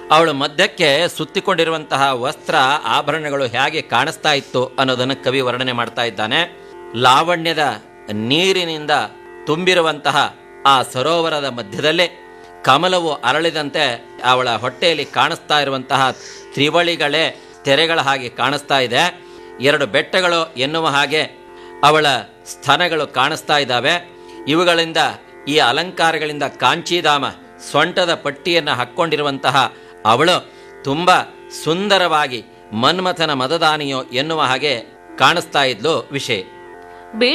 ಅವಳ ಮಧ್ಯಕ್ಕೆ ಸುತ್ತಿಕೊಂಡಿರುವಂತಹ ವಸ್ತ್ರ ಆಭರಣಗಳು ಹೇಗೆ ಕಾಣಿಸ್ತಾ ಇತ್ತು ಅನ್ನೋದನ್ನು ಕವಿ ವರ್ಣನೆ ಮಾಡ್ತಾ ಇದ್ದಾನೆ ಲಾವಣ್ಯದ ನೀರಿನಿಂದ ತುಂಬಿರುವಂತಹ ಆ ಸರೋವರದ ಮಧ್ಯದಲ್ಲೇ ಕಮಲವು ಅರಳಿದಂತೆ ಅವಳ ಹೊಟ್ಟೆಯಲ್ಲಿ ಕಾಣಿಸ್ತಾ ಇರುವಂತಹ ತ್ರಿವಳಿಗಳೇ ತೆರೆಗಳ ಹಾಗೆ ಕಾಣಿಸ್ತಾ ಇದೆ ಎರಡು ಬೆಟ್ಟಗಳು ಎನ್ನುವ ಹಾಗೆ ಅವಳ ಸ್ತನಗಳು ಕಾಣಿಸ್ತಾ ಇದ್ದಾವೆ ಇವುಗಳಿಂದ ಈ ಅಲಂಕಾರಗಳಿಂದ ಕಾಂಚೀಧಾಮ ಸೊಂಟದ ಪಟ್ಟಿಯನ್ನು ಹಾಕ್ಕೊಂಡಿರುವಂತಹ ಅವಳು ತುಂಬ ಸುಂದರವಾಗಿ ಮನ್ಮಥನ ಮತದಾನಿಯೋ ಎನ್ನುವ ಹಾಗೆ ಕಾಣಿಸ್ತಾ ಇದ್ಲು ವಿಷಯ ಬೇಡ